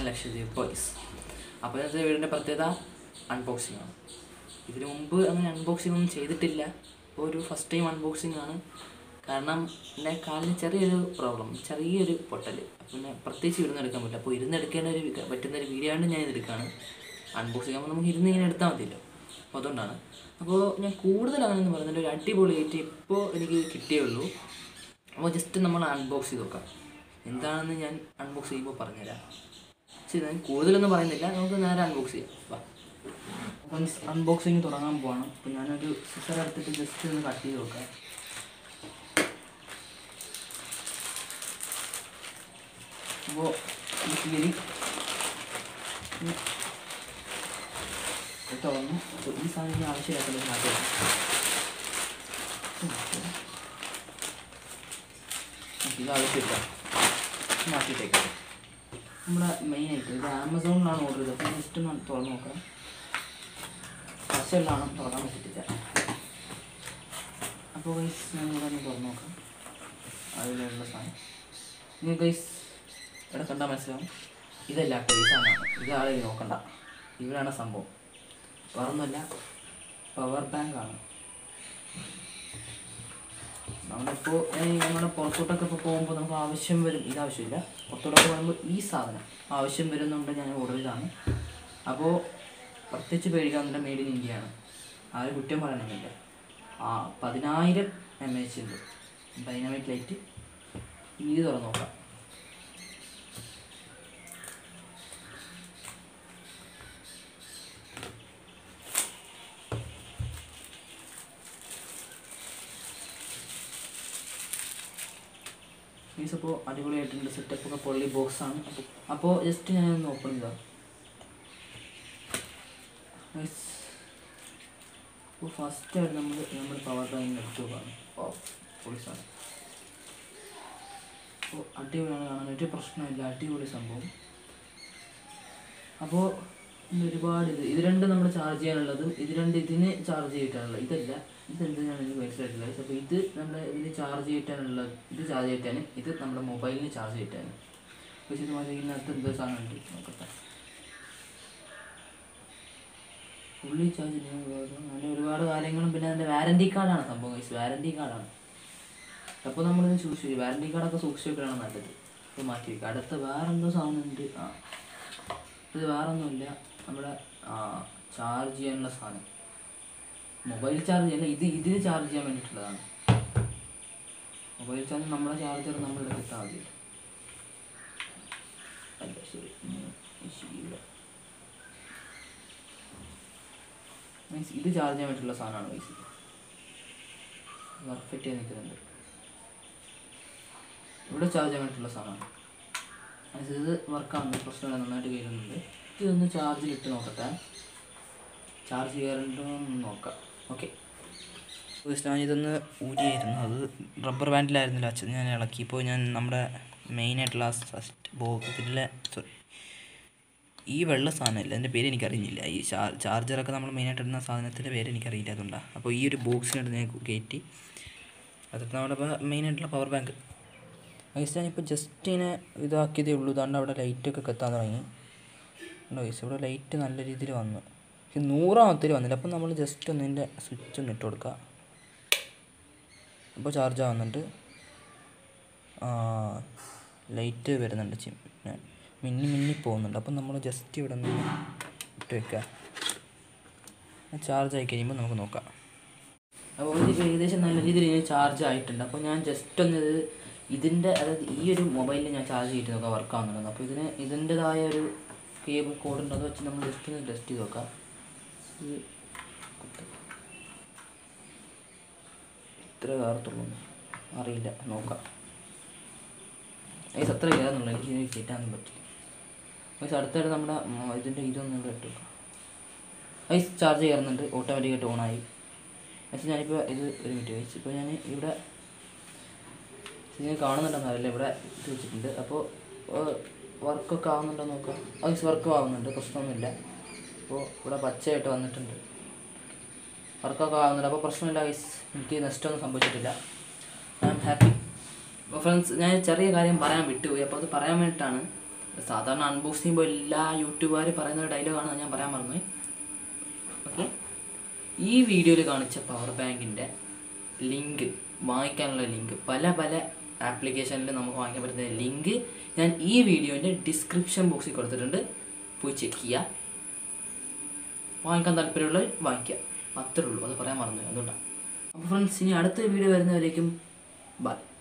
Lakshadweep boys അപ്പോൾ ഇന്നത്തെ വീടിൻ്റെ പ്രത്യേകത അൺബോക്സിംഗ് ആണ് ഇതിനു മുമ്പ് അങ്ങനെ അൺബോക്സിംഗ് ഒന്നും ചെയ്തിട്ടില്ല ഇപ്പോൾ ഒരു ഫസ്റ്റ് ടൈം അൺബോക്സിംഗ് ആണ് കാരണം എൻ്റെ കാലിന് ചെറിയൊരു പ്രോബ്ലം ചെറിയൊരു പൊട്ടൽ പിന്നെ പ്രത്യേകിച്ച് ഇരുന്ന് എടുക്കാൻ പറ്റില്ല അപ്പോൾ ഇരുന്ന് എടുക്കേണ്ട ഒരു വി- പറ്റുന്ന ഒരു വീഡിയോ ആണ് ഞാൻ ഇതെടുക്കുകയാണ് അൺബോക്സിംഗ് ആകുമ്പോൾ നമുക്ക് ഇരുന്ന് ഇങ്ങനെ എടുത്താൽ മതിയല്ലോ അപ്പോൾ അതുകൊണ്ടാണ് അപ്പോൾ ഞാൻ കൂടുതൽ അങ്ങനെയൊന്നും പറയുന്നില്ല ഒരു അടിപൊളിയായിട്ട് ഇപ്പോൾ എനിക്ക് കിട്ടിയേ ഉള്ളൂ അപ്പോൾ ജസ്റ്റ് നമ്മൾ അൺബോക്സ് ചെയ്ത് നോക്കാം എന്താണെന്ന് ഞാൻ അൺബോക്സ് ചെയ്യുമ്പോൾ പറഞ്ഞുതരാം ശരി ഞാൻ കൂടുതലൊന്നും പറയുന്നില്ല നമുക്ക് നേരെ അൺബോക്സ് ചെയ്യാം വാ ഫ്രണ്ട്സ് അൺബോക്സിങ് തുടങ്ങാൻ പോകണം അപ്പോൾ ഞാനൊരു സിസർ എടുത്തിട്ട് ജസ്റ്റ് ഒന്ന് കട്ട് ചെയ്ത് നോക്കാം അപ്പോൾ ഈ കീറി തുറന്നു അപ്പോൾ ഈ സാധനം ആവശ്യമില്ലാത്തത് മാറ്റി വെക്കാം. ഇത് ആവശ്യമില്ല മാറ്റിയിട്ടേക്കാം നമ്മുടെ മെയിൻ ആയിട്ട് ഇത് ആമസോണിലാണ് ഓർഡർ ചെയ്തത് അപ്പോൾ ജസ്റ്റ് ഒന്ന് തുറന്ന് നോക്കാം ഫസ്റ്റിലാണ് തുറക്കാൻ പറ്റിയിട്ടില്ല അപ്പോൾ ഗൈസ് ഞാൻ ഇവിടെ ഒന്ന് തുറന്ന് നോക്കാം അതിലുള്ള സാധനം നിങ്ങൾ ഗൈസ് ഇവിടെ കണ്ടാൽ മനസ്സിലാവും ഇതല്ല കേസാണ് ഇതാളെ നോക്കണ്ട ഇവിടെയാണ് സംഭവം വേറൊന്നുമല്ല പവർ ബാങ്ക് ആണ് നമ്മളിപ്പോൾ നമ്മുടെ പുറത്തോട്ടൊക്കെ ഇപ്പോൾ പോകുമ്പോൾ നമുക്ക് ആവശ്യം വരും ഇത് ആവശ്യമില്ല പുറത്തോട്ടൊക്കെ പോകുമ്പോൾ ഈ സാധനം ആവശ്യം വരുന്നുണ്ട് ഞാൻ ഓർഡർ ചെയ്താണ് അപ്പോൾ പ്രത്യേകിച്ച് പേടിക്കാവുന്നില്ല മെയ്ഡ് ഇൻ ഇന്ത്യയാണ് ആരും കുറ്റം പറയണമെന്നില്ല ആ പതിനായിരം എം എച്ച് ഉണ്ട് ഡൈനാമിക് ലൈറ്റ് ഇത് തുറന്ന് നോക്കാം മീൻസ് അപ്പോൾ അടിപൊളിയായിട്ടുണ്ട് സെറ്റപ്പ് ഒക്കെ പൊള്ളി ബോക്സ് ആണ് അപ്പോൾ അപ്പോൾ ജസ്റ്റ് ഞാൻ ഒന്ന് ഓപ്പൺ ചെയ്താൽ അപ്പോൾ ഫസ്റ്റ് ആയിട്ട് നമ്മൾ നമ്മൾ പവർ ബാങ്ക് എടുത്തു പോകാണ് ഓ പൊളി സാധനം അപ്പോൾ അടിപൊളിയാണ് കാണാൻ ഒരു പ്രശ്നമില്ല അടിപൊളി സംഭവം അപ്പോൾ ഇന്ന് ഒരുപാട് ഇത് ഇത് രണ്ട് നമ്മൾ ചാർജ് ചെയ്യാനുള്ളതും ഇത് രണ്ട് ഇതിന് ചാർജ് ചെയ്തിട്ടാണുള്ളത് ഇതല്ല ഇതെന്തിനാണ് എനിക്ക് മനസ്സിലായിട്ടില്ല അപ്പോൾ ഇത് നമ്മുടെ ഇതിന് ചാർജ് ചെയ്തിട്ടാനുള്ള ഇത് ചാർജ് ചെയ്തിട്ടാണ് ഇത് നമ്മുടെ മൊബൈലിന് ചാർജ് ചെയ്തിട്ടാണ് പക്ഷേ ഇത് മൊബൈലിനകത്ത് എന്തോ സാധനം ഉണ്ട് നോക്കട്ടെ ഫുള്ളി ചാർജ് അങ്ങനെ ഒരുപാട് കാര്യങ്ങളും പിന്നെ അതിൻ്റെ വാരണ്ടി കാർഡാണ് സംഭവം ഗൈസ് വാരണ്ടി കാർഡാണ് അപ്പോൾ നമ്മളിത് സൂക്ഷിച്ചു ചെയ്യും വാരണ്ടി കാർഡൊക്കെ സൂക്ഷിച്ച് വെക്കലാണ് നല്ലത് ഇത് മാറ്റി വയ്ക്കുക അടുത്ത വേറെന്തോ സാധനം ഉണ്ട് ആ ഇത് വേറൊന്നുമില്ല നമ്മുടെ ചാർജ് ചെയ്യാനുള്ള സാധനം മൊബൈൽ ചാർജ് ചെയ്യല്ല ഇത് ഇതിന് ചാർജ് ചെയ്യാൻ വേണ്ടിയിട്ടുള്ളതാണ് മൊബൈൽ ചാർജ് നമ്മളെ ചാർജർ നമ്മളുടെ എടുത്താൽ മതി അല്ല ശരി ഉം, ശരിയില്ല മീൻസ് ഇത് ചാർജ് ചെയ്യാൻ വേണ്ടിയിട്ടുള്ള സാധനമാണ് മീൻസ് പെർഫെക്റ്റ് ചെയ്ത് നിൽക്കുന്നുണ്ട് ഇവിടെ ചാർജ് ചെയ്യാൻ വേണ്ടിയിട്ടുള്ള സാധനമാണ് മീൻസ് ഇത് വർക്കാവുന്നു പ്രശ്നമില്ല നന്നായിട്ട് കയറുന്നുണ്ട് ഇതൊന്ന് ചാർജിൽ ഇട്ട് നോക്കട്ടെ ചാർജ് ചെയ്യാറുണ്ടോ എന്ന് നോക്കാം ഓക്കെ ഞാൻ ഇതൊന്ന് ഊരിയായിരുന്നു അത് റബ്ബർ ബാൻഡിലായിരുന്നില്ല അച്ഛൻ ഞാൻ ഇളക്കിയപ്പോൾ ഞാൻ നമ്മുടെ മെയിനായിട്ടുള്ള ഫസ്റ്റ് ബോക്സിലെ സോറി ഈ വെള്ള സാധനമില്ല എൻ്റെ പേര് എനിക്കറിയില്ല ഈ ചാർ ചാർജറൊക്കെ നമ്മൾ മെയിനായിട്ട് ഇടുന്ന സാധനത്തിൻ്റെ പേര് എനിക്കറിയില്ല അതുകൊണ്ടാണ് അപ്പോൾ ഈ ഒരു ബോക്സിനകത്ത് ഞാൻ കയറ്റി അതിട്ട് നമ്മുടെ മെയിനായിട്ടുള്ള പവർ ബാങ്ക് ഗൈസ് ഞാനിപ്പോൾ ജസ്റ്റ് ഇങ്ങനെ ഇതാക്കിയതേ ഉള്ളൂ ഇതാണ്ട് അവിടെ ലൈറ്റൊക്കെ കത്താൻ തുടങ്ങി ഉണ്ടോ ഗൈസ് ഇവിടെ ലൈറ്റ് നല്ല രീതിയിൽ വന്നു പക്ഷെ നൂറാമത്തിൽ വന്നില്ല അപ്പം നമ്മൾ ജസ്റ്റ് ഒന്ന് ഇതിൻ്റെ സ്വിച്ച് ഒന്ന് ഇട്ട് കൊടുക്കുക അപ്പോൾ ചാർജ് ആവുന്നുണ്ട് ലൈറ്റ് വരുന്നുണ്ട് ചി- പിന്നെ മിന്നി മിന്നി പോകുന്നുണ്ട് അപ്പം നമ്മൾ ജസ്റ്റ് ഇവിടെ നിന്ന് ഇട്ട് വെക്കുക ചാർജ് ആയി കഴിയുമ്പോൾ നമുക്ക് നോക്കാം അപ്പോൾ ഇതിപ്പോൾ ഏകദേശം നല്ല രീതിയിൽ ഇതിന് ചാർജ് ആയിട്ടുണ്ട് അപ്പോൾ ഞാൻ ജസ്റ്റ് ഒന്ന് ഇത് ഇതിൻ്റെ അതായത് ഈ ഒരു മൊബൈലിൽ ഞാൻ ചാർജ് ചെയ്തിട്ട് നോക്കാം വർക്ക് ആവുന്നുണ്ട് അപ്പോൾ ഇതിന് ഇതിൻ്റെതായ ഒരു കേബിൾ കോഡ് ഉണ്ട് അത് വെച്ച് നമ്മൾ ജസ്റ്റ് ഒന്ന് ടെസ്റ്റ് ചെയ്ത് നോക്കാം ഇത് കുത്ത്. ഇത്ര കയറത്തുള്ളൂ അറിയില്ല നോക്കാം ഏസ് അത്ര കയറുന്നുള്ളൂ എനിക്ക് ഇതിന് കയറ്റാനൊന്നും പറ്റില്ല ഏസ് അടുത്തായിട്ട് നമ്മുടെ ഉം, ഇതിൻ്റെ ഇതൊന്നും ഇവിടെ ഇട്ട് വെക്കാം ഐസ് ചാർജ് കയറുന്നുണ്ട് ഓട്ടോമാറ്റിക്കായിട്ട് ഓണായി പക്ഷേ ഞാനിപ്പോൾ ഇത് ഒരു മിനിറ്റ് കഴിച്ചു ഇപ്പോൾ ഞാൻ ഇവിടെ നിങ്ങൾ കാണുന്നുണ്ടെന്നറിയില്ല ഇവിടെ ഇത് വെച്ചിട്ടുണ്ട് അപ്പോൾ വർക്കൊക്കെ ആവുന്നുണ്ടോ നോക്കാം ഐസ് വർക്കും ആവുന്നുണ്ട് പ്രശ്നമൊന്നുമില്ല അപ്പോൾ ഇവിടെ പച്ചയായിട്ട് വന്നിട്ടുണ്ട് വർക്കൊക്കെ ആവുന്നുണ്ട് അപ്പോൾ പ്രശ്നമില്ല ഐസ് എനിക്ക് നഷ്ടമൊന്നും സംഭവിച്ചിട്ടില്ല ഐ ആം ഹാപ്പി അപ്പോൾ ഫ്രണ്ട്സ് ഞാൻ ചെറിയ കാര്യം പറയാൻ വിട്ടുപോയി അപ്പോൾ അത് പറയാൻ വേണ്ടിയിട്ടാണ് സാധാരണ അൺബോക്സ് ചെയ്യുമ്പോൾ എല്ലാ യൂട്യൂബുകാർ പറയുന്ന ഡയലോഗാണ് ഞാൻ പറയാൻ മറന്നു ഓക്കെ ഈ വീഡിയോയിൽ കാണിച്ച പവർ ബാങ്കിൻ്റെ ലിങ്ക് വാങ്ങിക്കാനുള്ള ലിങ്ക് പല പല ആപ്ലിക്കേഷനിൽ നമുക്ക് വാങ്ങിക്കാൻ പറ്റുന്ന ലിങ്ക് ഞാൻ ഈ വീഡിയോൻ്റെ ഡിസ്ക്രിപ്ഷൻ ബോക്സിൽ കൊടുത്തിട്ടുണ്ട് പോയി ചെക്ക് ചെയ്യുക വാങ്ങിക്കാൻ താല്പര്യമുള്ളവർ വാങ്ങിക്കുക അത്രേ ഉള്ളൂ അത് പറയാൻ മറന്നു അതുകൊണ്ടാണ് അപ്പോൾ ഫ്രണ്ട്സ് ഇനി അടുത്ത വീഡിയോ വരുന്നവരേക്കും ബൈ